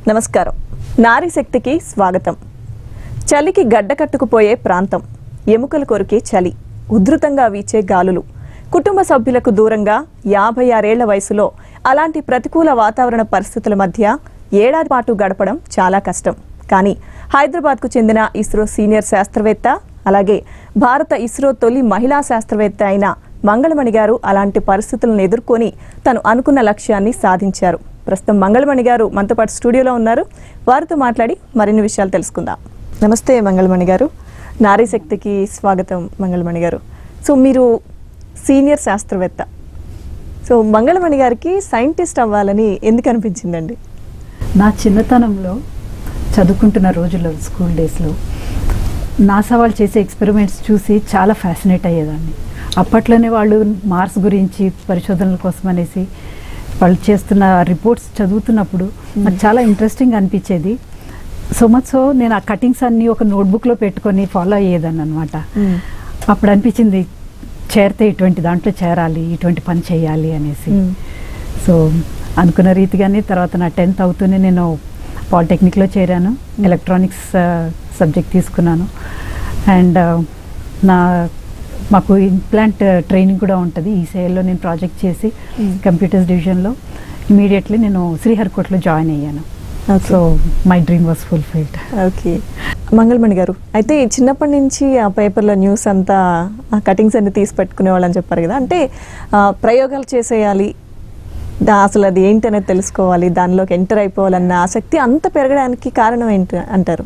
నమస్కారం నారీ శక్తికి స్వాగతం చలికి గడ్డ కట్టుకుపోయే ప్రాంతం ఎముకలు కొరికే చలి ఉధృతంగా వీచే గాలులు కుటుంబ సభ్యులకు దూరంగా యాభై ఆరేళ్ల వయసులో అలాంటి ప్రతికూల వాతావరణ పరిస్థితుల మధ్య ఏడాది పాటు గడపడం చాలా కష్టం కానీ హైదరాబాద్కు చెందిన ఇస్రో సీనియర్ శాస్త్రవేత్త అలాగే భారత ఇస్రో తొలి మహిళా శాస్త్రవేత్త అయిన మంగళమణి గారు అలాంటి పరిస్థితులను ఎదుర్కొని తను అనుకున్న లక్ష్యాన్ని సాధించారు ప్రస్తుతం మంగళమణి గారు మనతో పాటు స్టూడియోలో ఉన్నారు వారితో మాట్లాడి మరిన్ని విషయాలు తెలుసుకుందాం నమస్తే మంగళమణి గారు నారీ శక్తికి స్వాగతం మంగళమణి గారు సో మీరు సీనియర్ శాస్త్రవేత్త సో మంగళమణి గారికి సైంటిస్ట్ అవ్వాలని ఎందుకు అనిపించిందండి నా చిన్నతనంలో చదువుకుంటున్న రోజుల్లో స్కూల్ డేస్లో నాసా వాళ్ళు చేసే ఎక్స్పెరిమెంట్స్ చూసి చాలా ఫ్యాసినేట్ అయ్యేదాన్ని అప్పట్లోనే వాళ్ళు మార్స్ గురించి పరిశోధనల కోసం అనేసి వాళ్ళు చేస్తున్న రిపోర్ట్స్ చదువుతున్నప్పుడు నాకు చాలా ఇంట్రెస్టింగ్ అనిపించేది సో మచ్ సో నేను ఆ కటింగ్స్ అన్నీ ఒక నోట్బుక్లో పెట్టుకొని ఫాలో అయ్యేదాన్ని అనమాట అప్పుడు అనిపించింది చేరితే ఇటువంటి దాంట్లో చేరాలి ఇటువంటి పని చేయాలి అనేసి మ్మ్. సో అనుకున్న రీతిగానే తర్వాత నా టెన్త్ అవుతూనే నేను పాలిటెక్నిక్లో చేరాను ఎలక్ట్రానిక్స్ సబ్జెక్ట్ తీసుకున్నాను అండ్ నా మాకు ఇంప్లాంట్ ట్రైనింగ్ కూడా ఉంటుంది ఈసీఐలో నేను ప్రాజెక్ట్ చేసి Mm. కంప్యూటర్స్ డివిజన్లో ఇమీడియట్లీ నేను శ్రీహరికోటలో జాయిన్ అయ్యాను Okay. So my dream was fulfilled okay Mangalamani గారు అయితే చిన్నప్పటి నుంచి ఆ పేపర్లో న్యూస్ అంతా ఆ కటింగ్స్ అన్ని తీసి పెట్టుకునేవాళ్ళని చెప్పారు కదా అంటే ఆ, ప్రయోగాలు చేసేయాలి దా అసలు అది ఏంటి అనేది తెలుసుకోవాలి దానిలోకి ఎంటర్ అయిపోవాలన్న ఆసక్తి అంత పెరగడానికి కారణం ఏంటి అంటారు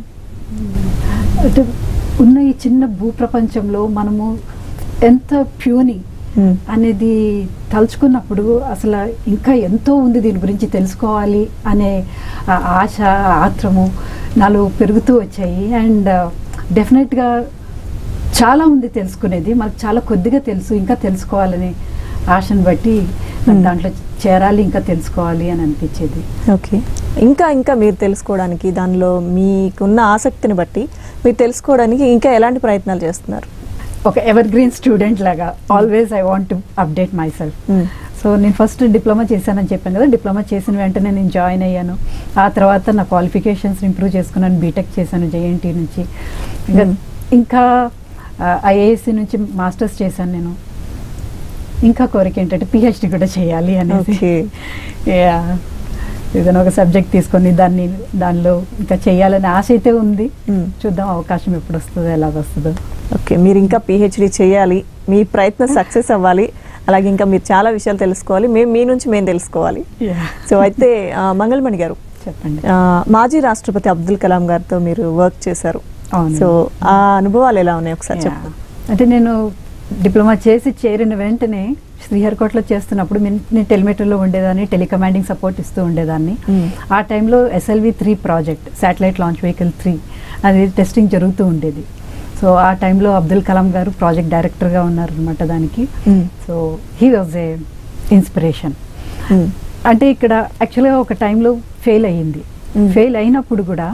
అంటే ఉన్న ఈ చిన్న భూప్రపంచంలో మనము ఎంత ప్యూని మ్మ్. అనేది తలుచుకున్నప్పుడు అసలు ఇంకా ఎంతో ఉంది దీని గురించి తెలుసుకోవాలి అనే ఆ ఆశ ఆ ఆత్రము నాలో పెరుగుతూ వచ్చాయి అండ్ డెఫినెట్గా చాలా ఉంది తెలుసుకునేది మనకు చాలా కొద్దిగా తెలుసు ఇంకా తెలుసుకోవాలని ఆశను బట్టి నాకు Hmm. దాంట్లో చేరాలి ఇంకా తెలుసుకోవాలి అని అనిపించేది ఓకే ఇంకా ఇంకా మీరు తెలుసుకోవడానికి దానిలో మీకున్న ఆసక్తిని బట్టి మీరు తెలుసుకోవడానికి ఇంకా ఎలాంటి ప్రయత్నాలు చేస్తున్నారు ఒక ఎవర్ గ్రీన్ స్టూడెంట్ లాగా always I want to update myself hmm. So నేను ఫస్ట్ డిప్లొమా చేశానని చెప్పాను కదా డిప్లొమా చేసిన వెంటనే నేను జాయిన్ అయ్యాను ఆ తర్వాత నా క్వాలిఫికేషన్స్ ఇంప్రూవ్ చేసుకున్నాను బీటెక్ చేశాను జేఎన్టీ నుంచి ఇంకా Hmm. ఇంకా ఐఏఎస్సి నుంచి మాస్టర్స్ చేశాను నేను ఇంకా కోరిక ఏంటంటే పిహెచ్డి కూడా చేయాలి అనేసి ఓకే Yeah. ఏదైనా ఒక సబ్జెక్ట్ తీసుకొని దాన్ని దానిలో ఇంకా చేయాలనే ఆశ అయితే ఉంది మ్మ్. చూద్దాం అవకాశం ఎప్పుడు వస్తుందో ఎలాగ వస్తుందో ఓకే మీరు ఇంకా పిహెచ్డి చేయాలి మీ ప్రయత్నం సక్సెస్ అవ్వాలి అలాగే ఇంకా మీరు చాలా విషయాలు తెలుసుకోవాలి మేము మీ నుంచి మేము తెలుసుకోవాలి సో అయితే ఆ, మంగళమణి గారు చెప్పండి ఆ, మాజీ రాష్ట్రపతి అబ్దుల్ కలాం గారితో మీరు వర్క్ చేశారు అవును. సో ఆ అనుభవాలు ఎలా ఉన్నాయి ఒకసారి Yeah. చెప్పండి అంటే నేను డిప్లొమా చేసి చేరిన వెంటనే శ్రీహరికోటలో చేస్తున్నప్పుడు నేను నేను టెలిమెట్రీలో ఉండేదాన్ని టెలికమాండింగ్ సపోర్ట్ ఇస్తూ ఉండేదాన్ని Hmm. ఆ టైంలో SLV three project satellite launch vehicle three అది టెస్టింగ్ జరుగుతూ ఉండేది సో ఆ టైంలో అబ్దుల్ కలాం గారు ప్రాజెక్ట్ డైరెక్టర్గా ఉన్నారనమాట దానికి Hmm. So he was a inspiration hmm. అంటే ఇక్కడ యాక్చువల్గా ఒక టైంలో ఫెయిల్ అయ్యింది Mm. ఫెయిల్ అయినప్పుడు కూడా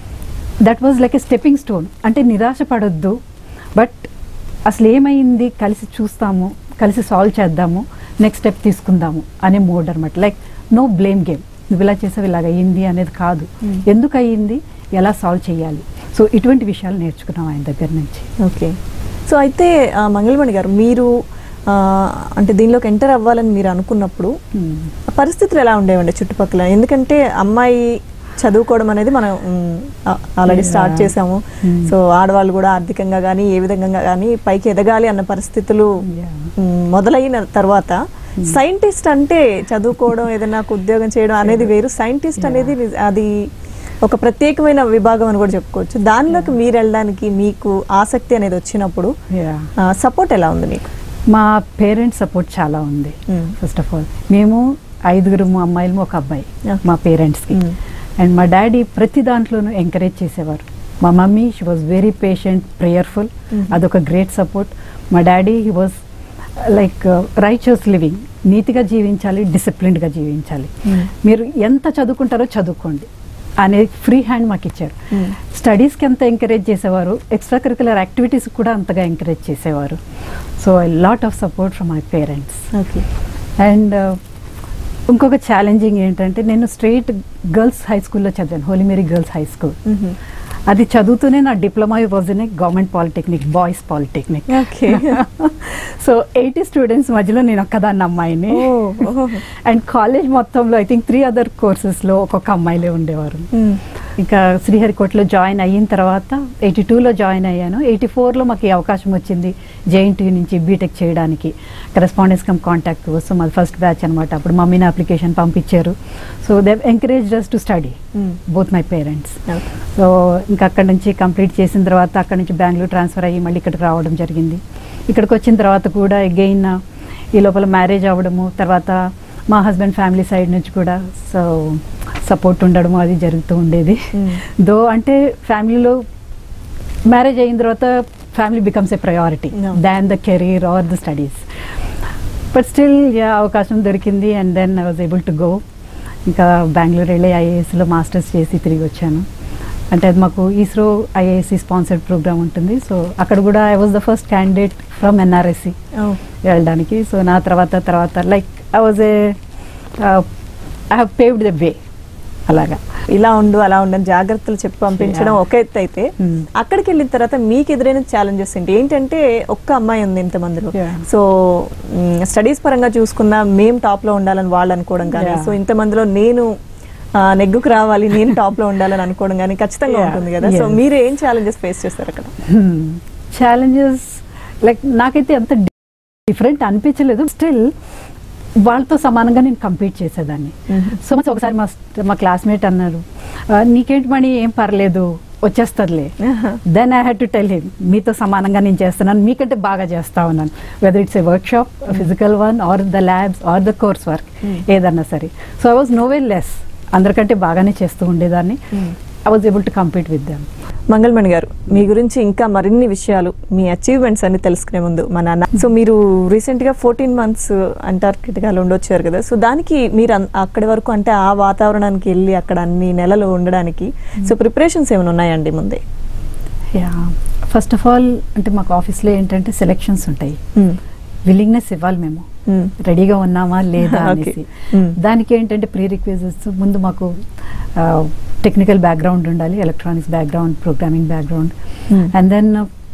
that was like a stepping stone అంటే నిరాశ పడొద్దు బట్ అసలు ఏమైంది కలిసి చూస్తాము కలిసి సాల్వ్ చేద్దాము నెక్స్ట్ స్టెప్ తీసుకుందాము అనే మోడ్ అనమాట లైక్ నో బ్లేమ్ గేమ్ నువ్వు ఇలా చేసావు ఇలాగ అయ్యింది అనేది కాదు Mm. ఎందుకు అయ్యింది ఎలా సాల్వ్ చేయాలి సో ఇటువంటి విషయాలు నేర్చుకున్నాం ఆయన దగ్గర నుంచి ఓకే సో అయితే ఆ, మంగళమణి గారు మీరు ఆ, అంటే దీనిలోకి ఎంటర్ అవ్వాలని మీరు అనుకున్నప్పుడు Mm. ఆ పరిస్థితులు ఎలా ఉండేవండి చుట్టుపక్కల ఎందుకంటే అమ్మాయి చదువుకోవడం అనేది మనం ఆల్రెడీ Yeah. స్టార్ట్ చేసాము Hmm. సో ఆడవాళ్ళు కూడా ఆర్థికంగా కానీ ఏ విధంగా కానీ పైకి ఎదగాలి అన్న పరిస్థితులు Yeah. మ్, మొదలైన తర్వాత సైంటిస్ట్ అంటే చదువుకోవడం ఏదైనా ఒక ఉద్యోగం చేయడం అనేది వేరు సైంటిస్ట్ Yeah. అనేది నిజ- అది ఒక ప్రత్యేకమైన విభాగం అని కూడా చెప్పుకోవచ్చు దానిలోకి మీరు వెళ్ళడానికి మీకు ఆసక్తి అనేది వచ్చినప్పుడు Yeah. సపోర్ట్ ఎలా ఉంది మీకు మా పేరెంట్స్ సపోర్ట్ చాలా ఉంది Mm. ఫస్ట్ ఆఫ్ ఆల్ మేము ఐదుగురు అమ్మాయిలు ఒక అబ్బాయి Yeah. మా పేరెంట్స్కి Mm. అండ్ మా డాడీ ప్రతి దాంట్లోనూ ఎంకరేజ్ చేసేవారు మా mummy she was very patient prayerful Mhm. అదొక గ్రేట్ సపోర్ట్ మా daddy he was like righteous living నీతిగా జీవించాలి డిసిప్లిన్డ్గా జీవించాలి Mm. మీరు ఎంత చదువుకుంటారో చదువుకోండి అనే ఫ్రీ హ్యాండ్ మాకు ఇచ్చారు Mm. స్టడీస్కి ఎంత ఎంకరేజ్ చేసేవారు ఎక్స్ట్రా కరికులర్ యాక్టివిటీస్ కూడా అంతగా ఎంకరేజ్ చేసేవారు so I lot of support from my parents okay and ఇంకొక ఛాలెంజింగ్ ఏంటంటే నేను స్ట్రైట్ గర్ల్స్ హై స్కూల్లో చదివాను హోలీమేరీ గర్ల్స్ హై స్కూల్ అది చదువుతూనే నా diploma was in government polytechnic boys polytechnic okay so eighty students మధ్యలో నేను ఒక్కదాన్ని అమ్మాయిని ఓ, ఓ. అండ్ కాలేజ్ మొత్తంలో ఐ థింక్ త్రీ అదర్ కోర్సెస్లో ఒక్కొక్క అమ్మాయిలే ఉండేవారు ఇంకా శ్రీహరికోటలో జాయిన్ అయిన తర్వాత ఎయిటీ టూలో జాయిన్ అయ్యాను ఎయిటీ ఫోర్లో మాకు ఈ అవకాశం వచ్చింది జేఎన్టీ నుంచి బీటెక్ చేయడానికి కరెస్పాండెన్స్ కమ్ కాంటాక్ట్ కోసం అది ఫస్ట్ బ్యాచ్ అనమాట అప్పుడు మమ్మీని అప్లికేషన్ పంపించారు so they encourage just to study both my parents so ఇంకా అక్కడ నుంచి కంప్లీట్ చేసిన తర్వాత అక్కడ నుంచి బెంగళూరు ట్రాన్స్ఫర్ అయ్యి మళ్ళీ ఇక్కడికి రావడం జరిగింది ఇక్కడికి వచ్చిన తర్వాత కూడా అగైన్ ఈ లోపల మ్యారేజ్ అవ్వడము తర్వాత మా హస్బెండ్ ఫ్యామిలీ సైడ్ నుంచి కూడా సో సపోర్ట్ ఉండడం అది జరుగుతూ ఉండేది Mm. దో అంటే ఫ్యామిలీలో మ్యారేజ్ అయిన తర్వాత family becomes a priority No. Than the career or the studies but still అవకాశం దొరికింది and then I was able to go ఇంకా బెంగళూరు వెళ్ళి ఐఏఎస్లో మాస్టర్స్ చేసి తిరిగి వచ్చాను అంటే అది మాకు ఈస్రో ఐఏఎస్సి స్పాన్సర్డ్ ప్రోగ్రామ్ ఉంటుంది సో అక్కడ కూడా I was the first candidate from NRSC వెళ్ళడానికి సో నా తర్వాత తర్వాత like I was a I have paved the way అలాగా ఇలా ఉండు అలా ఉండని జాగ్రత్తలు చెప్పి పంపించడం Yeah. ఒక ఎత్తు అయితే Hmm. అక్కడికి వెళ్ళిన తర్వాత మీకు ఎదురైన ఛాలెంజెస్ ఏంటి ఏంటంటే ఒక్క అమ్మాయి ఉంది ఇంతమందిలో Yeah. సో స్టడీస్ పరంగా చూసుకున్నా మేము టాప్ లో ఉండాలని వాళ్ళు అనుకోవడం కానీ Yeah. సో ఇంతమందిలో నేను ఆ, నెగ్గుకు రావాలి నేను టాప్ లో ఉండాలని అనుకోవడం కానీ ఖచ్చితంగా Yeah. ఉంటుంది కదా సో Yes. మీరు ఏం ఛాలెంజెస్ ఫేస్ చేస్తారు అక్కడ ఛాలెంజెస్ లైక్ నాకైతే అంత డిఫరెంట్ అనిపించలేదు స్టిల్ వాళ్ళతో సమానంగా నేను కంపీట్ చేసేదాన్ని సో మచ్ ఒకసారి మా మా క్లాస్మేట్ అన్నారు "ఆ, నీకేంటి మణి ఏం పర్లేదు వచ్చేస్తుందిలే then I had to tell him మీతో సమానంగా నేను చేస్తున్నాను మీకంటే బాగా చేస్తా ఉన్నాను whether it's a workshop physical one or the labs or the course work Hmm. ఏదన్నా సరే so I was no way less అందరికంటే బాగానే చేస్తూ ఉండేదాన్ని Hmm. I was able to compete with them Mangalamani గారు మీ గురించి ఇంకా మరిన్ని విషయాలు మీ అచీవ్మెంట్స్ అన్ని తెలుసుకునే ముందు మా నాన్న సో మీరు రీసెంట్ గా ఫోర్టీన్ మంత్స్ అంటార్కిటికాలో ఉండొచ్చారు కదా సో దానికి మీరు అన్- అక్కడి వరకు అంటే ఆ వాతావరణానికి వెళ్ళి అక్కడ అన్ని నెలలు ఉండడానికి సో ప్రిపరేషన్స్ ఏమైనా ఉన్నాయండి ముందే యా ఫస్ట్ ఆఫ్ ఆల్ అంటే మాకు ఆఫీస్లో ఏంటంటే సెలెక్షన్స్ ఉంటాయి విల్లింగ్నెస్ ఇవ్వాలి మేము రెడీగా ఉన్నామా లేదా Okay. అనేసి Hmm. దానికి ఏంటంటే ప్రీ రిక్వెజెస్ ముందు మాకు టెక్నికల్ బ్యాక్గ్రౌండ్ ఉండాలి electronics background programming background Hmm. And then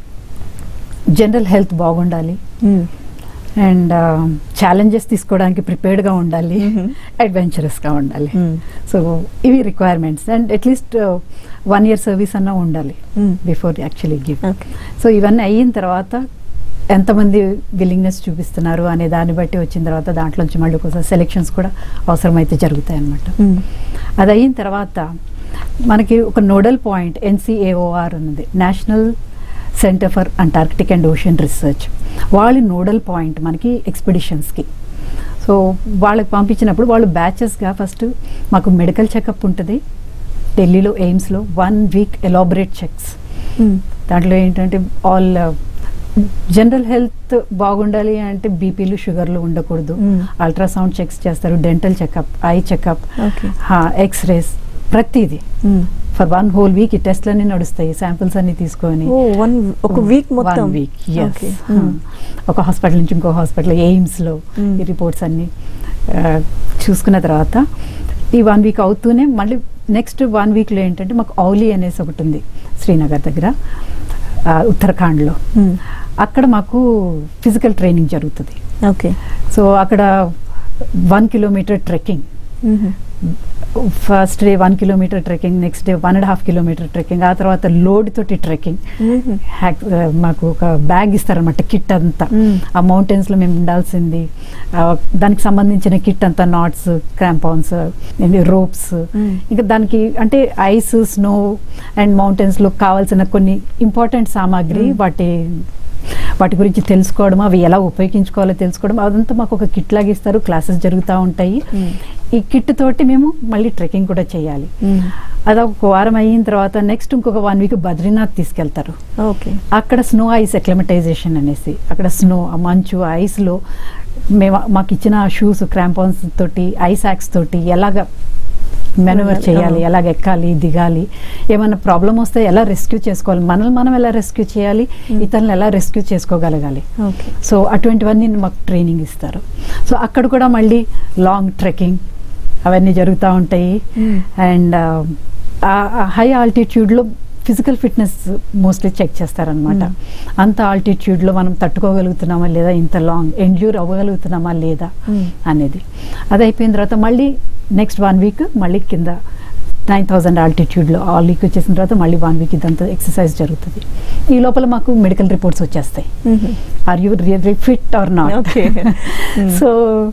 general health బాగుండాలి అండ్ ఛాలెంజెస్ తీసుకోవడానికి ప్రిపేర్డ్గా ఉండాలి Mhm. అడ్వెంచరస్గా ఉండాలి Hmm. సో ఇవి requirements and at least one year service అన్నా ఉండాలి Hmm. Before actually give okay so ఇవన్నీ అయిన తర్వాత ఎంతమంది విల్లింగ్నెస్ చూపిస్తున్నారు అనే దాన్ని బట్టి వచ్చిన తర్వాత దాంట్లోంచి మళ్ళీ ఒకసారి సెలెక్షన్స్ కూడా అవసరమైతే జరుగుతాయి అన్నమాట అది అయిన తర్వాత మనకి ఒక నోడల్ పాయింట్ ఎన్సిఏఓఆర్ ఉన్నది National Centre for Antarctic and Ocean Research వాళ్ళ నోడల్ పాయింట్ మనకి ఎక్స్పిడిషన్స్కి సో వాళ్ళకి పంపించినప్పుడు వాళ్ళు బ్యాచెస్గా ఫస్ట్ మాకు మెడికల్ చెకప్ ఉంటుంది ఢిల్లీలో ఎయిమ్స్లో వన్ వీక్ ఎలాబరేట్ చెక్స్ దాంట్లో ఏంటంటే ఆల్ జనరల్ హెల్త్ బాగుండాలి అంటే బీపీలు షుగర్లు ఉండకూడదు Mm. అల్ట్రాసౌండ్ చెక్స్ చేస్తారు dental checkup eye checkup okay x-rays ప్రతిదీ ఫర్ వన్ హోల్ వీక్ ఈ టెస్ట్లన్నీ నడుస్తాయి శాంపిల్స్ అన్ని తీసుకొని ఓ వన్ ఒక వీక్ మొత్తం వన్ వీక్ Okay. Hmm. ఒక హాస్పిటల్ నుంచి ఇంకో హాస్పిటల్ ఎయిమ్స్లో Hmm. ఈ రిపోర్ట్స్ అన్ని ఆ, చూసుకున్న తర్వాత ఈ వన్ వీక్ అవుతూనే మళ్ళీ నెక్స్ట్ వన్ వీక్లో ఏంటంటే మాకు ఔలీ అనేసి ఒకటి ఉంది శ్రీనగర్ దగ్గర ఆ, ఉత్తరాఖండ్లో Hmm. అక్కడ మాకు ఫిజికల్ ట్రైనింగ్ జరుగుతుంది ఓకే సో అక్కడ one kilometre trekking first day one kilometre trekking next day one and half kilometre trekking ఆ తర్వాత లోడ్ తోటి ట్రెక్కింగ్ హ్యాక్ ఆ, మాకు ఒక బ్యాగ్ ఇస్తారనమాట కిట్ అంతా Mm. ఆ మౌంటైన్స్ లో మేము ఉండాల్సింది ఆ, దానికి సంబంధించిన కిట్ అంతా నాట్స్ క్రాంపాన్స్ రోప్స్ Mm. ఇంకా దానికి అంటే ఐస్ స్నో అండ్ మౌంటైన్స్ లో కావాల్సిన కొన్ని ఇంపార్టెంట్ సామాగ్రి Mm. వాటి వాటి గురించి తెలుసుకోవడం అవి ఎలా ఉపయోగించుకోవాలో తెలుసుకోవడం అదంతా మాకు ఒక కిట్ లాగా ఇస్తారు క్లాసెస్ జరుగుతూ ఉంటాయి ఈ కిట్ తోటి మేము మళ్ళీ ట్రెక్కింగ్ కూడా చేయాలి అది ఒక వారం అయిన తర్వాత నెక్స్ట్ ఇంకొక వన్ వీక్ బద్రీనాథ్ తీసుకెళ్తారు ఓకే అక్కడ స్నో ఐస్ ఎక్లమటైజేషన్ అనేసి అక్కడ స్నో ఆ మంచు ఐస్లో మేము మాకు ఇచ్చిన షూస్ క్రాంపాన్స్ తోటి ఐస్ యాక్స్ తోటి ఎలాగ మెనూవర్ వెళ్ళాలి. చేయాలి ఆ. ఎలాగ ఎక్కాలి దిగాలి ఏమైనా ప్రాబ్లం వస్తే ఎలా రెస్క్యూ చేసుకోవాలి మనల్ని మనం ఎలా రెస్క్యూ చేయాలి ఇతరులను ఎలా రెస్క్యూ చేసుకోగలగాలి ఓకే సో అటువంటివన్నీ మాకు ట్రైనింగ్ ఇస్తారు సో అక్కడ కూడా మళ్ళీ లాంగ్ ట్రెక్కింగ్ అవన్నీ జరుగుతూ ఉంటాయి Mm. అండ్ హై ఆల్టిట్యూడ్లో ఫిజికల్ ఫిట్నెస్ మోస్ట్లీ చెక్ చేస్తారనమాట అంత ఆల్టిట్యూడ్లో మనం తట్టుకోగలుగుతున్నామా లేదా ఇంత లాంగ్ ఎండ్యూర్ అవ్వగలుగుతున్నామా లేదా Mm. అనేది అది అయిపోయిన తర్వాత మళ్ళీ నెక్స్ట్ వన్ వీక్ మళ్ళీ కింద నైన్ థౌజండ్ ఆల్టిట్యూడ్లో ఆల్ వీక్ వచ్చేసిన తర్వాత మళ్ళీ వన్ వీక్ ఇదంతా ఎక్సర్సైజ్ జరుగుతుంది ఈ లోపల మాకు మెడికల్ రిపోర్ట్స్ వచ్చేస్తాయి are you really fit or not Okay. Hmm. So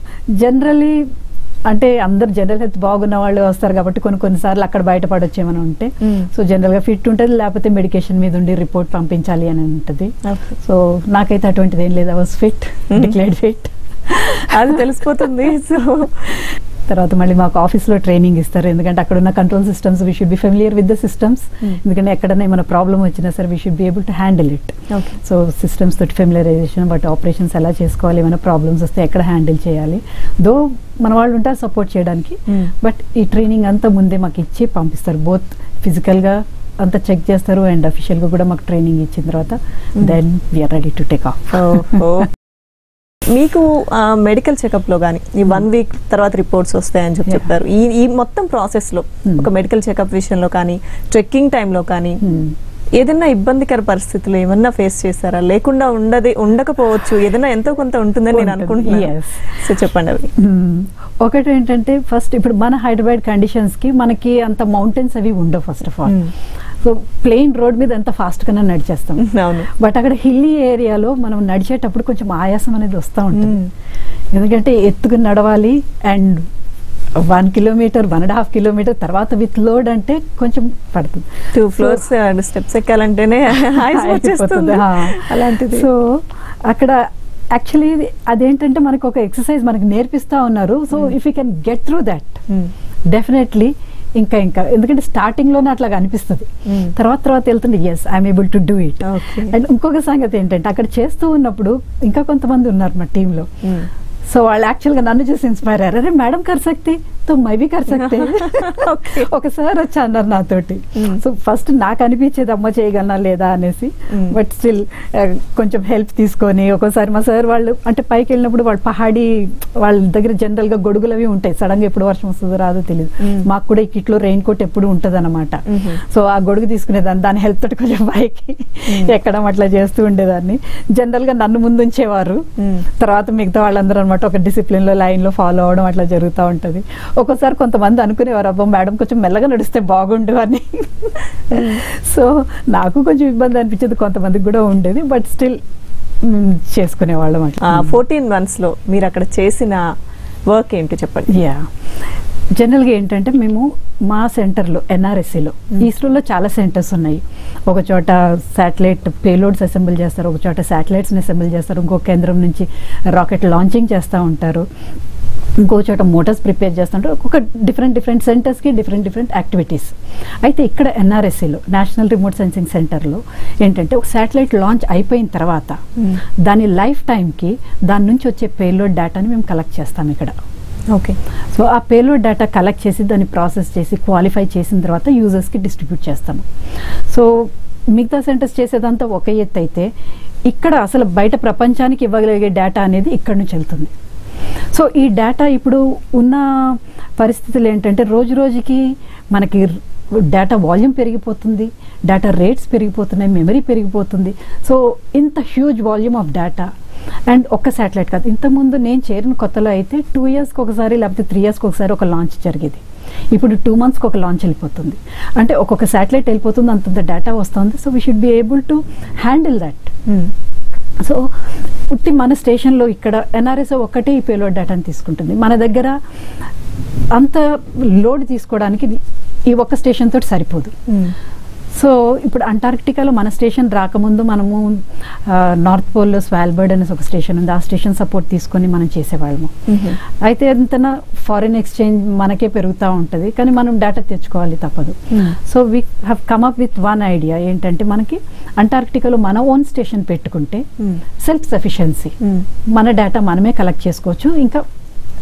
generally అంటే అందరు జనరల్ హెల్త్ బాగున్న వాళ్ళు వస్తారు కాబట్టి కొన్ని కొన్నిసార్లు అక్కడ బయటపడొచ్చు ఏమైనా ఉంటే Hmm. సో జనరల్గా ఫిట్ ఉంటుంది లేకపోతే మెడికేషన్ మీద ఉండి రిపోర్ట్ పంపించాలి అని ఉంటుంది Okay. సో నాకైతే అటువంటిది ఏం లేదు I was fit Hmm. Declared fit అది తెలిసిపోతుంది సో తర్వాత మళ్ళీ మాకు ఆఫీస్లో ట్రైనింగ్ ఇస్తారు ఎందుకంటే అక్కడ ఉన్న control systems we should be familiar with the systems Hmm. ఎందుకంటే ఎక్కడైనా ఏమైనా ప్రాబ్లమ్ వచ్చినా సరే we should be able to handle it okay so systems తోటి ఫెమిలరైజేషన్ బట్ ఆపరేషన్స్ ఎలా చేసుకోవాలి ఏమైనా ప్రాబ్లమ్స్ వస్తే ఎక్కడ హ్యాండిల్ చేయాలి దో మన వాళ్ళు ఉంటారు సపోర్ట్ చేయడానికి Hmm. బట్ ఈ ట్రైనింగ్ అంతా ముందే మాకు ఇచ్చి పంపిస్తారు బోత్ ఫిజికల్గా అంతా చెక్ చేస్తారు అండ్ అఫీషియల్గా కూడా మాకు ట్రైనింగ్ ఇచ్చిన తర్వాత Hmm. Then we are ready to take off ఓహో. మీకు మెడికల్ చెకప్ లో కానీ ఈ వన్ వీక్ తర్వాత రిపోర్ట్స్ వస్తాయని చెప్పి Yeah. చెప్పారు ఈ ఈ మొత్తం ప్రాసెస్ లో Hmm. ఒక మెడికల్ చెకప్ విషయంలో కానీ ట్రెక్కింగ్ టైంలో కానీ ఏదైనా ఇబ్బందికర పరిస్థితులు ఏమన్నా ఫేస్ చేశారా లేకుండా ఉండదు ఉండకపోవచ్చు ఏదైనా ఎంతో కొంత ఉంటుందని నేను ఉంటుంది. అనుకుంటున్నాను Yes. సో చెప్పండి అవి ఒకటి ఏంటంటే ఫస్ట్ ఇప్పుడు మన హైదరాబాద్ కండిషన్స్కి మనకి అంత మౌంటైన్స్ అవి ఉండవు first of all Hmm. So plain road మీద ఎంత ఫాస్ట్గానే నడిచేస్తాం అవును బట్ అక్కడ హిల్లీ ఏరియాలో మనం నడిచేటప్పుడు కొంచెం ఆయాసం అనేది వస్తూ ఉంటుంది Hmm. ఎందుకంటే ఎత్తుకుని నడవాలి and one kilometre one and half kilometre తర్వాత విత్ లోడ్ అంటే కొంచెం పడుతుంది టూ ఫ్లోర్స్ స్టెప్స్ ఎక్కాలంటేనే eyes వచ్చేస్తుంది అయిపోతుంది. ఆ. అలాంటిది సో అక్కడ యాక్చువల్లీ అదేంటంటే మనకు ఒక ఎక్సర్సైజ్ మనకి నేర్పిస్తా ఉన్నారు so if you can get through that Hmm. Definitely ఇంకా ఇంకా ఎందుకంటే స్టార్టింగ్ లోనే అట్లా అనిపిస్తుంది Hmm. తర్వాత తర్వాత వెళ్తుంటే yes I'm able to do it Okay. And ఇంకొక సంగతి ఏంటంటే అక్కడ చేస్తూ ఉన్నప్పుడు ఇంకా కొంతమంది ఉన్నారు మా టీంలో Hmm. సో వాళ్ళు యాక్చువల్గా నన్ను చూసి ఇన్స్పైర్ అయ్యారు అరే మేడం కర్ సక్తే తో మై బి కర్ సక్తే Okay. ఒకసారి వచ్చి అన్నారు నాతోటి Mm. సో ఫస్ట్ నాకు అనిపించేది అమ్మ చేయగలనా లేదా అనేసి Mm. బట్ స్టిల్ కొంచెం హెల్ప్ తీసుకొని ఒక్కోసారి మా సార్ వాళ్ళు అంటే పైకి వెళ్ళినప్పుడు వాళ్ళు పహాడీ వాళ్ళ దగ్గర జనరల్ గా గొడుగులు అవి ఉంటాయి సడన్ గా ఎప్పుడు వర్షం వస్తుందో రాదో తెలియదు Mm. మాకు కూడా ఈ కిట్లో రెయిన్ కోట్ ఎప్పుడు ఉంటది అనమాట Mhm. సో ఆ గొడుగు తీసుకునేదాన్ని దాని హెల్ప్ తోటి కొంచెం పైకి Mm. ఎక్కడం అట్లా చేస్తూ ఉండేదాన్ని జనరల్ గా నన్ను ముందు ఉంచేవారు Mm. తర్వాత మిగతా వాళ్ళందరూ అనమాట ఒక డిసిప్లిన్ లో లైన్ లో ఫాలో అవడం అట్లా జరుగుతూ ఉంటది ఒక్కోసారి కొంతమంది అనుకునేవారు అబ్బా మేడం కొంచెం మెల్లగా నడిస్తే బాగుండు అని సో నాకు కొంచెం ఇబ్బంది అనిపించేది కొంతమందికి కూడా ఉండేది బట్ స్టిల్ చేసుకునేవాళ్ళం అట్లా ఫోర్టీన్ మంత్స్ లో మీరు అక్కడ చేసిన వర్క్ ఏంటి చెప్పండి యా జనరల్గా ఏంటంటే మేము మా సెంటర్లో ఎన్ఆర్ఎస్సిలో ఇస్రోలో చాలా సెంటర్స్ ఉన్నాయి ఒక చోట శాటిలైట్ పేలోడ్స్ అసెంబుల్ చేస్తారు ఒక చోట శాటిలైట్స్ని అసెంబుల్ చేస్తారు ఇంకో కేంద్రం నుంచి రాకెట్ లాంచింగ్ చేస్తూ ఉంటారు ఇంకో చోట మోటార్స్ ప్రిపేర్ చేస్తుంటారు ఒక్కొక్క డిఫరెంట్ డిఫరెంట్ సెంటర్స్కి డిఫరెంట్ డిఫరెంట్ యాక్టివిటీస్ అయితే ఇక్కడ ఎన్ఆర్ఎస్సిలో నేషనల్ రిమోట్ సెన్సింగ్ సెంటర్లో ఏంటంటే ఒక శాటిలైట్ లాంచ్ అయిపోయిన తర్వాత Mm. దాని లైఫ్ టైంకి దాని నుంచి వచ్చే పేలోడ్ డేటాని మేము కలెక్ట్ చేస్తాం ఇక్కడ ఓకే సో ఆ పేలోడ్ డేటా కలెక్ట్ చేసి దాన్ని ప్రాసెస్ చేసి క్వాలిఫై చేసిన తర్వాత యూజర్స్కి డిస్ట్రిబ్యూట్ చేస్తాము సో మిగతా సెంటర్స్ చేసేదంతా ఒక ఎత్తు అయితే ఇక్కడ అసలు బయట ప్రపంచానికి ఇవ్వగలిగే డేటా అనేది ఇక్కడ నుంచి వెళ్తుంది సో ఈ డేటా ఇప్పుడు ఉన్న పరిస్థితులు ఏంటంటే రోజు రోజుకి మనకి డేటా వాల్యూమ్ పెరిగిపోతుంది డేటా రేట్స్ పెరిగిపోతున్నాయి మెమరీ పెరిగిపోతుంది సో ఇంత huge volume of data and ఒక్క శాటిలైట్ కాదు ఇంతకుముందు నేను చేరిన కొత్తలో అయితే టూ ఇయర్స్కి ఒకసారి లేకపోతే త్రీ ఇయర్స్కి ఒకసారి ఒక లాంచ్ జరిగేది ఇప్పుడు టూ మంత్స్కి ఒక లాంచ్ వెళ్ళిపోతుంది అంటే ఒక్కొక్క శాటిలైట్ వెళ్ళిపోతుంది అంతంత డేటా వస్తుంది so we should be able to handle that so ఉట్టి మన స్టేషన్లో ఇక్కడ ఎన్ఆర్ఎస్ ఒక్కటే ఈ పేలోడ్ డేటాని తీసుకుంటుంది మన దగ్గర అంత లోడ్ తీసుకోవడానికి ఇది- ఈ ఒక్క స్టేషన్ తోటి సరిపోదు సో ఇప్పుడు అంటార్క్టికాలో మన స్టేషన్ రాకముందు మనము ఆ, నార్త్ పోల్లో స్వాల్బర్డ్ అనేసి ఒక స్టేషన్ ఉంది ఆ స్టేషన్ సపోర్ట్ తీసుకొని మనం చేసేవాళ్ళము అయితే అంతన ఫారిన్ ఎక్స్చేంజ్ మనకే పెరుగుతూ ఉంటుంది కానీ మనం డేటా తెచ్చుకోవాలి తప్పదు Hmm. So we have come up with one idea ఏంటంటే మనకి అంటార్క్టికాలో మన ఓన్ స్టేషన్ పెట్టుకుంటే సెల్ఫ్ సఫిషియన్సీ మన డేటా మనమే కలెక్ట్ చేసుకోవచ్చు ఇంకా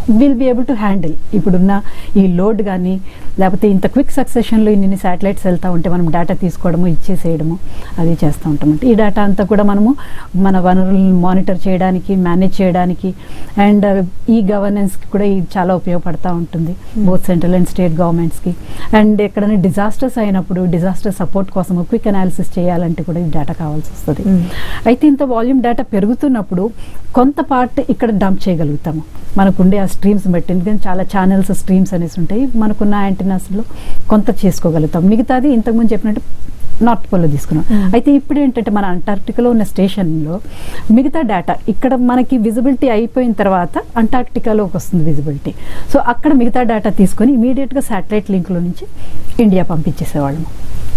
will be able to handle ఇప్పుడున్న ఈ లోడ్ కానీ లేకపోతే ఇంత క్విక్ సక్సెషన్లో ఇన్ని శాటిలైట్స్ వెళ్తూ ఉంటే మనం డేటా తీసుకోవడము ఇచ్చేసేయడము అది చేస్తూ ఉంటామంటే ఈ డేటా అంతా కూడా మనము మన వనరులను మానిటర్ చేయడానికి మేనేజ్ చేయడానికి అండ్ ఈ గవర్నెన్స్కి కూడా ఇది చాలా ఉపయోగపడతా ఉంటుంది బోత్ సెంట్రల్ అండ్ స్టేట్ గవర్నమెంట్స్కి అండ్ ఎక్కడైనా డిజాస్టర్స్ అయినప్పుడు డిజాస్టర్ సపోర్ట్ కోసం క్విక్ అనాలిసిస్ చేయాలంటే కూడా ఈ డేటా కావాల్సి వస్తుంది Mm. అయితే ఇంత వాల్యూమ్ డేటా పెరుగుతున్నప్పుడు కొంత పార్ట్ ఇక్కడ డంప్ చేయగలుగుతాము మనకుండే ఆ స్ట్రీమ్స్ బట్టి ఎందుకంటే చాలా ఛానల్స్ స్ట్రీమ్స్ అనేసి ఉంటాయి మనకున్న యాంటీనాస్లో కొంత చేసుకోగలుగుతాం మిగతాది ఇంతకుముందు చెప్పినట్టు నార్త్ పోల్లో తీసుకున్నాం Mm. అయితే ఇప్పుడు ఏంటంటే మన అంటార్క్టికాలో ఉన్న స్టేషన్లో మిగతా డేటా ఇక్కడ మనకి విజిబిలిటీ అయిపోయిన తర్వాత అంటార్క్టికాలోకి వస్తుంది విజిబిలిటీ సో అక్కడ మిగతా డేటా తీసుకొని ఇమీడియట్గా శాటిలైట్ లింక్లో నుంచి ఇండియా పంపించేసేవాళ్ళము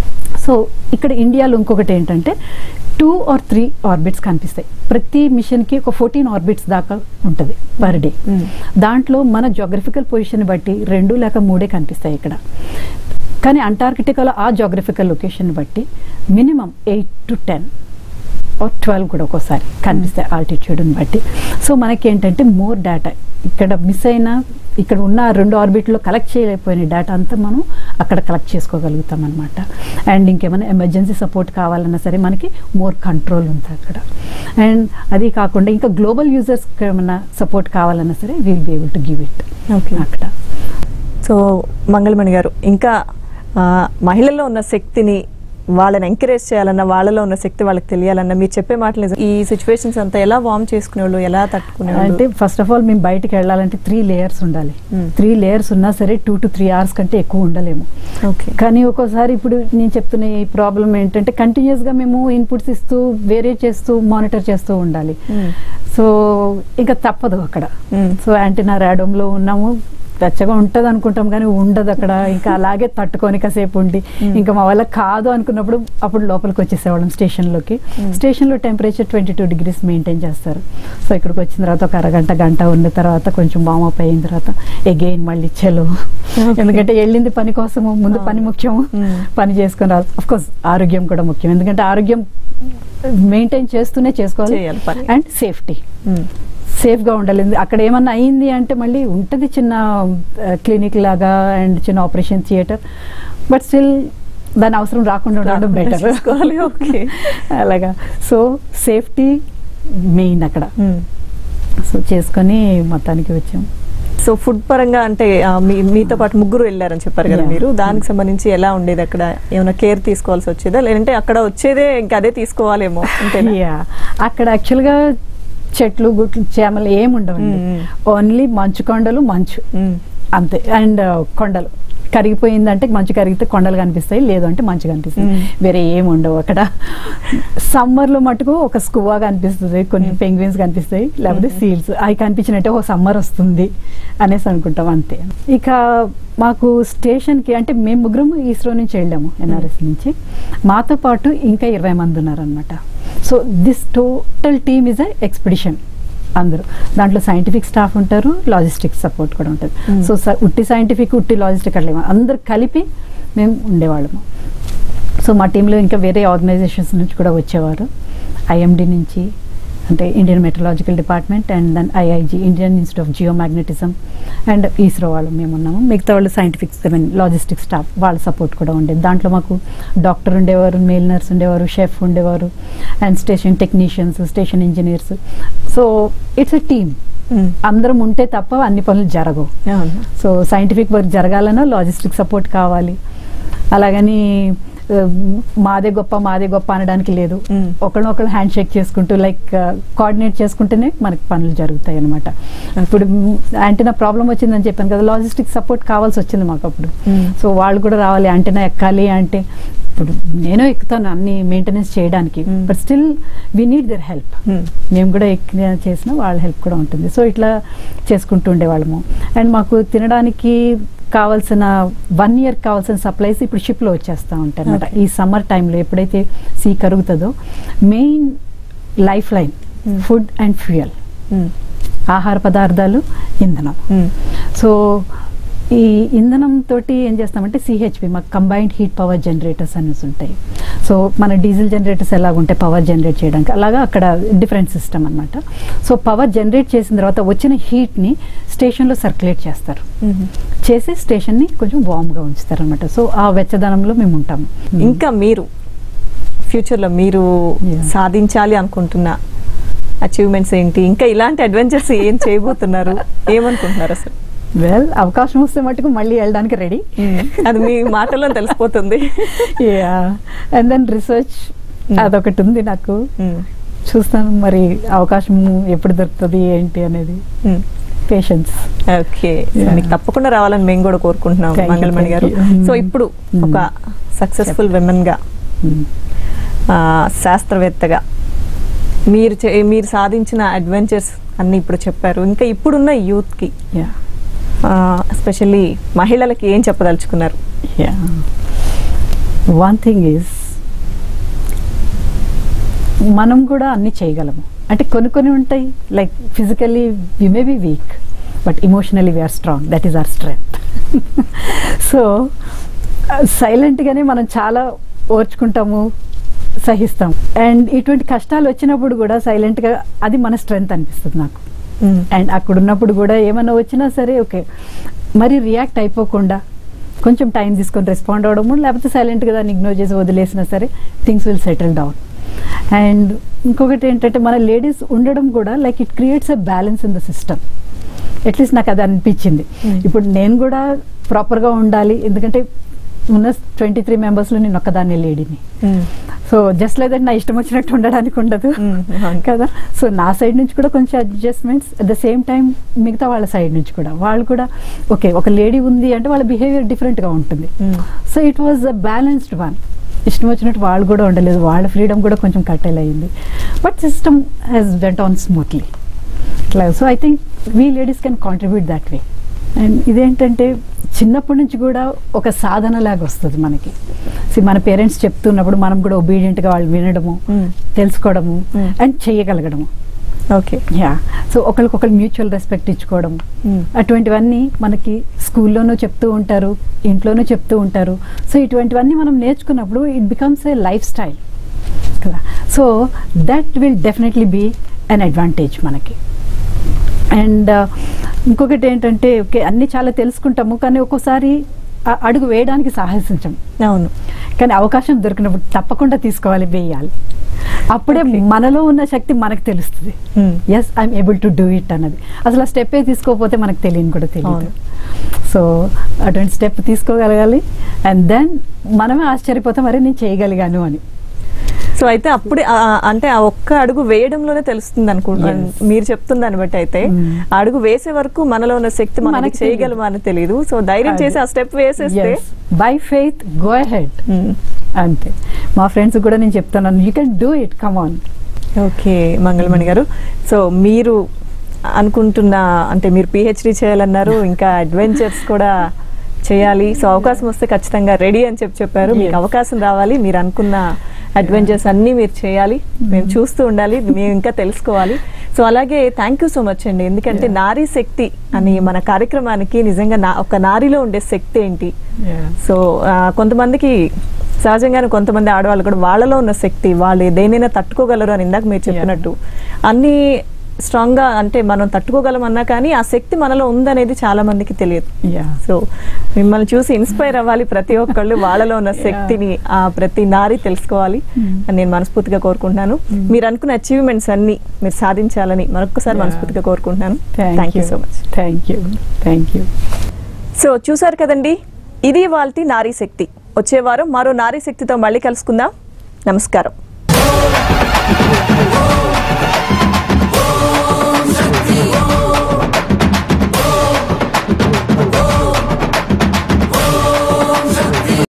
సో ఇక్కడ ఇండియాలో ఇంకొకటి ఏంటంటే టూ ఆర్ త్రీ ఆర్బిట్స్ కనిపిస్తాయి ప్రతి మిషన్కి ఒక ఫోర్టీన్ ఆర్బిట్స్ దాకా ఉంటుంది పర్ డే Mm. దాంట్లో మన జోగ్రఫికల్ పొజిషన్ బట్టి రెండు లేక మూడే కనిపిస్తాయి ఇక్కడ కానీ అంటార్కిటికాలో ఆ జోగ్రఫికల్ లొకేషన్ బట్టి minimum eight to ten or twelve కూడా ఒక్కోసారి కనిపిస్తాయి ఆల్టిట్యూడ్ని బట్టి సో మనకి ఏంటంటే మోర్ డేటా ఇక్కడ మిస్ అయిన ఇక్కడ ఉన్న ఆ రెండు ఆర్బిట్లో కలెక్ట్ చేయలేకపోయిన డేటా అంతా మనం అక్కడ కలెక్ట్ చేసుకోగలుగుతాం అనమాట అండ్ ఇంకేమైనా ఎమర్జెన్సీ సపోర్ట్ కావాలన్నా సరే మనకి మోర్ కంట్రోల్ ఉంది అక్కడ అండ్ అది కాకుండా ఇంకా గ్లోబల్ యూజర్స్కి ఏమైనా సపోర్ట్ కావాలన్నా సరే will be able to give it okay అక్కడ సో మంగళమణి గారు ఇంకా ఆ, మహిళల్లో ఉన్న శక్తిని వాళ్ళని ఎంకరేజ్ చేయాలన్నా వాళ్ళలో ఉన్న శక్తి వాళ్ళకి తెలియాలన్నా మీరు చెప్పే మాటలు నిజం. ఈ సిచ్యువేషన్స్ అంతా ఎలా వార్మ్ చేసుకునేవాళ్ళు ఎలా తట్టుకునేవాళ్ళు అంటే ఫస్ట్ ఆఫ్ ఆల్ మేము బయటికి వెళ్ళాలంటే త్రీ లేయర్స్ ఉండాలి Hmm. త్రీ లేయర్స్ ఉన్నా సరే టూ టు త్రీ అవర్స్ కంటే ఎక్కువ ఉండలేము ఓకే కానీ ఒక్కోసారి ఇప్పుడు నేను చెప్తున్న ఈ ప్రాబ్లం ఏంటంటే కంటిన్యూస్గా మేము ఇన్పుట్స్ ఇస్తూ వేరే చేస్తూ మానిటర్ చేస్తూ ఉండాలి Hmm. సో ఇంకా తప్పదు అక్కడ Hmm. సో యాంటీనా ర్యాడోమ్లో ఉన్నాము వెచ్చగా ఉంటుంది అనుకుంటాం కానీ ఉండదు అక్కడ ఇంకా అలాగే తట్టుకొని కాసేపు ఉండి Hmm. ఇంకా మా వల్ల కాదు అనుకున్నప్పుడు అప్పుడు లోపలికి వచ్చేసేవాళ్ళం స్టేషన్లోకి Hmm. స్టేషన్లో temperature twenty two degrees maintain చేస్తారు సో ఇక్కడికి వచ్చిన తర్వాత ఒక అరగంట గంట ఉన్న తర్వాత కొంచెం వామప్ అయిన తర్వాత ఎగైన్ మళ్ళీ చలో ఎందుకంటే వెళ్ళింది పని కోసము ముందు పని ముఖ్యము Hmm. పని చేసుకుని రావాలి అఫ్ కోర్స్ ఆరోగ్యం కూడా ముఖ్యం ఎందుకంటే ఆరోగ్యం మెయింటైన్ చేస్తూనే చేసుకోవాలి చేయాలి పని. And safety Hmm. సేఫ్గా ఉండాలి అక్కడ ఏమన్నా అయింది అంటే మళ్ళీ ఉంటుంది చిన్న క్లినిక్ లాగా అండ్ చిన్న ఆపరేషన్ థియేటర్ బట్ స్టిల్ దాని అవసరం రాకుండా ఉండడం రాకుండా బెటర్ చూసుకోవాలి, okay. అలాగా సో సేఫ్టీ మెయిన్ అక్కడ Hmm. సో చేసుకొని మొత్తానికి వచ్చాం సో ఫుడ్ పరంగా అంటే ఆ, మీ- మీతో పాటు ముగ్గురు వెళ్ళారని చెప్పారు కదా Yeah. మీరు దానికి సంబంధించి ఎలా ఉండేది అక్కడ ఏమైనా కేర్ తీసుకోవాల్సి వచ్చేదా లేదంటే అక్కడ వచ్చేదే ఇంకా అదే తీసుకోవాలేమో అంతేనా యా అక్కడ యాక్చువల్గా చెట్లు గుట్లు చేమలు ఏమి ఉండవండి మ్మ్. ఓన్లీ మంచు కొండలు మంచు Hmm. అంతే అండ్ కొండలు కరిగిపోయిందంటే మంచు కరిగితే కొండలు కనిపిస్తాయి లేదు అంటే మంచు కనిపిస్తుంది మ్మ్. వేరే ఏమి ఉండవు అక్కడ సమ్మర్లో మటుకు ఒక స్కువా కనిపిస్తుంది కొన్ని పెంగ్విన్స్ కనిపిస్తాయి లేకపోతే సీల్స్ అవి కనిపించినట్టే ఒక సమ్మర్ వస్తుంది అనేసి అనుకుంటాం అంతే ఇక మాకు స్టేషన్కి అంటే మేము ముగ్గురం ఇస్రో నుంచి వెళ్ళాము ఎన్ఆర్ఎస్ నుంచి మాతో పాటు ఇంకా ఇరవై మంది ఉన్నారనమాట so this total team is a expedition అందరూ దాంట్లో సైంటిఫిక్ స్టాఫ్ ఉంటారు లాజిస్టిక్ సపోర్ట్ కూడా ఉంటుంది Mm. సో స- ఉట్టి సైంటిఫిక్ ఉట్టి లాజిస్టిక్ అట్లా ఏమో అందరు కలిపి మేము ఉండేవాళ్ళము సో మా టీంలో ఇంకా వేరే ఆర్గనైజేషన్స్ నుంచి కూడా వచ్చేవారు ఐఎండి నుంచి అంటే Indian meteorological department and then IIG Indian institute of geomagnetism and ISRO వాళ్ళు మేము ఉన్నాము మిగతా వాళ్ళు scientific I mean logistic staff వాళ్ళ సపోర్ట్ కూడా ఉండేది దాంట్లో మాకు డాక్టర్ ఉండేవారు మేల్ నర్స్ ఉండేవారు షెఫ్ ఉండేవారు and station technicians station engineers so it's a team Hmm. అందరం ఉంటే తప్ప అన్ని పనులు జరగవు అవును. సో సైంటిఫిక్ వర్క్ జరగాలన్నా లాజిస్టిక్ సపోర్ట్ కావాలి అలాగని ఆ, మాదే గొప్ప మాదే గొప్ప అనడానికి లేదు Mm. ఒకరినొకరు హ్యాండ్ షేక్ చేసుకుంటూ లైక్ కోఆర్డినేట్ చేసుకుంటేనే మనకి పనులు జరుగుతాయి అనమాట ఇప్పుడు యాంటీనా ప్రాబ్లం వచ్చిందని చెప్పాను కదా లాజిస్టిక్ సపోర్ట్ కావాల్సి వచ్చింది మాకు అప్పుడు Mm. సో వాళ్ళు కూడా రావాలి యాంటీనా ఎక్కాలి అంటే ఇప్పుడు నేను ఎక్కుతాను అన్ని మెయింటెనెన్స్ చేయడానికి Mm. But still we need their help Hmm. మేము కూడా ఎక్కి చేసిన వాళ్ళ హెల్ప్ కూడా ఉంటుంది సో ఇట్లా చేసుకుంటూ ఉండేవాళ్ళము అండ్ మాకు తినడానికి కావాల్సిన వన్ ఇయర్ కావాల్సిన సప్లైస్ ఇప్పుడు షిప్లో వచ్చేస్తూ ఉంటాయి అనమాట Okay. ఈ సమ్మర్ టైంలో ఎప్పుడైతే సీ కరుగుతుందో main life line Hmm. Food and fuel Hmm. ఆహార పదార్థాలు ఇంధనం Hmm. సో ఈ ఇంధనం తోటి ఏం చేస్తామంటే సిహెచ్పి మాకు కంబైన్డ్ హీట్ పవర్ జనరేటర్స్ అనేసి ఉంటాయి సో సో మన డీజిల్ జనరేటర్స్ ఎలాగ ఉంటే పవర్ జనరేట్ చేయడానికి అలాగా అక్కడ డిఫరెంట్ సిస్టమ్ అనమాట సో పవర్ జనరేట్ చేసిన తర్వాత వచ్చిన హీట్ని స్టేషన్లో సర్క్యులేట్ చేస్తారు చేసి స్టేషన్ని కొంచెం వామ్గా ఉంచుతారు అనమాట సో ఆ వెచ్చదనంలో మేము ఉంటాము ఇంకా మీరు ఫ్యూచర్లో మీరు Yeah. సాధించాలి అనుకుంటున్న అచీవ్మెంట్స్ ఏంటి ఇంకా ఇలాంటి అడ్వెంచర్స్ ఏం చేయబోతున్నారు ఏమనుకుంటున్నారు అసలు వెల్ అవకాశం వస్తే మటుకు మళ్ళీ వెళ్ళడానికి రెడీ అది మీ మాటల్లో తెలిసిపోతుంది అండ్ దెన్ రీసెర్చ్ Mm. అదొకటి ఉంది నాకు ఉమ్, చూస్తాను మరి అవకాశం ఎప్పుడు దొరుకుతుంది ఏంటి అనేది um. Patience okay so Yeah. మీకు తప్పకుండా రావాలని మేము కూడా కోరుకుంటున్నాం Thank you, Mangalamani thank garu you. Mm. So ఇప్పుడు Mm. ఒక సక్సెస్ఫుల్ విమెన్ గా ఆ, శాస్త్రవేత్తగా మీరు చే- మీరు సాధించిన అడ్వెంచర్స్ అన్ని ఇప్పుడు చెప్పారు ఇంకా ఇప్పుడున్న యూత్ కి యా ఎస్పెషల్లీ మహిళలకి ఏం చెప్పదలుచుకున్నారు యా వన్ థింగ్ ఈజ్ మనం కూడా అన్ని చేయగలము అంటే కొన్ని కొన్ని ఉంటాయి like physically we may be weak but emotionally we are strong that is our strength so సైలెంట్గానే మనం చాలా ఓర్చుకుంటాము సహిస్తాం అండ్ ఇటువంటి కష్టాలు వచ్చినప్పుడు కూడా సైలెంట్గా అది మన స్ట్రెంగ్త్ అనిపిస్తుంది నాకు అండ్ అక్కడ ఉన్నప్పుడు కూడా ఏమైనా వచ్చినా సరే ఓకే మరి రియాక్ట్ అయిపోకుండా కొంచెం టైం తీసుకొని రెస్పాండ్ అవ్వడము లేకపోతే సైలెంట్గా దాన్ని ఇగ్నోర్ చేసి వదిలేసినా సరే things will settle down and ఇంకొకటి ఏంటంటే మన లేడీస్ ఉండడం కూడా like it creates a balance in the system at least నాకు అది అనిపించింది Mm. ఇప్పుడు నేను కూడా ప్రాపర్గా ఉండాలి ఎందుకంటే ఉన్న ట్వంటీ త్రీ మెంబర్స్లో నేను ఒక్కదాన్ని లేడీని సో జస్ట్ లైక్ దట్ నా ఇష్టం వచ్చినట్టు ఉండడానికి ఉండదు Mm, అవును. కదా సో నా సైడ్ నుంచి కూడా కొంచెం adjustments at the same time మిగతా వాళ్ళ సైడ్ నుంచి కూడా వాళ్ళు కూడా ఓకే ఒక లేడీ ఉంది అంటే వాళ్ళ బిహేవియర్ డిఫరెంట్గా ఉంటుంది so it was a balanced one ఇష్టం వచ్చినట్టు వాళ్ళు కూడా ఉండలేదు వాళ్ళ ఫ్రీడమ్ కూడా కొంచెం కట్టెల్ అయింది but system has went on smoothly ఇట్లా so I think we ladies can contribute that way and ఇదేంటంటే చిన్నప్పటి నుంచి కూడా ఒక సాధన లాగా వస్తుంది మనకి See, మన పేరెంట్స్ చెప్తున్నప్పుడు మనం కూడా ఒబీడియంట్గా వాళ్ళు వినడము Mm. తెలుసుకోవడము Mm. అండ్ చేయగలగడము ఓకే యా సో ఒకరికొకరు మ్యూచువల్ రెస్పెక్ట్ ఇచ్చుకోవడం అటువంటివన్నీ మనకి స్కూల్లోనూ చెప్తూ ఉంటారు ఇంట్లోనూ చెప్తూ ఉంటారు సో ఇటువంటివన్నీ మనం నేర్చుకున్నప్పుడు it becomes a lifestyle కదా so that will definitely be an advantage మనకి అండ్ ఇంకొకటి ఏంటంటే ఓకే అన్నీ చాలా తెలుసుకుంటాము కానీ ఒక్కోసారి ఆ అడుగు వేయడానికి సాహసించం అవును కానీ అవకాశం దొరికినప్పుడు తప్పకుండా తీసుకోవాలి వేయాలి అప్పుడే Okay. మనలో ఉన్న శక్తి మనకు తెలుస్తుంది Mm. Yes I'm able to do it అన్నది అసలు ఆ స్టెప్పే తీసుకోకపోతే మనకు తెలియని కూడా తెలియదు అవును. సో అటువంటి స్టెప్ తీసుకోగలగాలి అండ్ దెన్ మనమే ఆశ్చర్యపోతాం మరి నేను చేయగలిగాను అని సో అయితే అప్పుడే ఆ- ఆ- అంటే ఆ ఒక్క అడుగు వేయడంలోనే తెలుస్తుంది అనుకుంటున్నాను Yes. మీరు చెప్తున్న దాన్ని బట్టి అయితే Mm. ఆ అడుగు వేసే వరకు మనలో ఉన్న శక్తి మనకి మనకి చేయగలమా అని తెలియదు సో ధైర్యం చేసి ఆ స్టెప్ వేసేస్తే by faith go ahead Mm. అంతే మా ఫ్రెండ్స్ కూడా నేను చెప్తున్నాను you can do it come on okay Mangalamani garu so మీరు అనుకుంటున్న అంటే మీరు పిహెచ్డి చేయాలన్నారు ఇంకా అడ్వెంచర్స్ కూడా చేయాలి సో అవకాశం వస్తే ఖచ్చితంగా రెడీ అని చెప్పి చెప్పారు మీకు Yes. అవకాశం రావాలి మీరు అనుకున్న అడ్వెంచర్స్ అన్నీ మీరు చేయాలి మేము చూస్తూ ఉండాలి మేము ఇంకా తెలుసుకోవాలి సో అలాగే థ్యాంక్ యూ సో మచ్ అండి ఎందుకంటే Yeah. నారీ శక్తి అని మన కార్యక్రమానికి నిజంగా నా ఒక నారీలో ఉండే శక్తి ఏంటి సో ఆ, కొంతమందికి సహజంగానే కొంతమంది ఆడవాళ్ళు కూడా వాళ్ళలో ఉన్న శక్తి వాళ్ళు దేనైనా తట్టుకోగలరు అని ఇందాక మీరు చెప్పినట్టు అన్ని స్ట్రాంగ్ గా అంటే మనం తట్టుకోగలం అన్నా కానీ ఆ శక్తి మనలో ఉందనేది చాలా మందికి తెలియదు యా సో మిమ్మల్ని చూసి ఇన్స్పైర్ అవ్వాలి ప్రతి ఒక్కళ్ళు వాళ్ళలో ఉన్న శక్తిని ఆ ప్రతి నారి తెలుసుకోవాలి Mm. అని నేను మనస్ఫూర్తిగా కోరుకుంటున్నాను మీరు అనుకున్న అచీవ్మెంట్స్ అన్ని మీరు సాధించాలని మరొకసారి Yeah. మనస్ఫూర్తిగా కోరుకుంటున్నాను thank thank you so much thank you thank you so చూసారు కదండి ఇది వాళ్ళ నారీ శక్తి వచ్చే వారం మరో నారీ శక్తితో మళ్ళీ కలుసుకుందాం నమస్కారం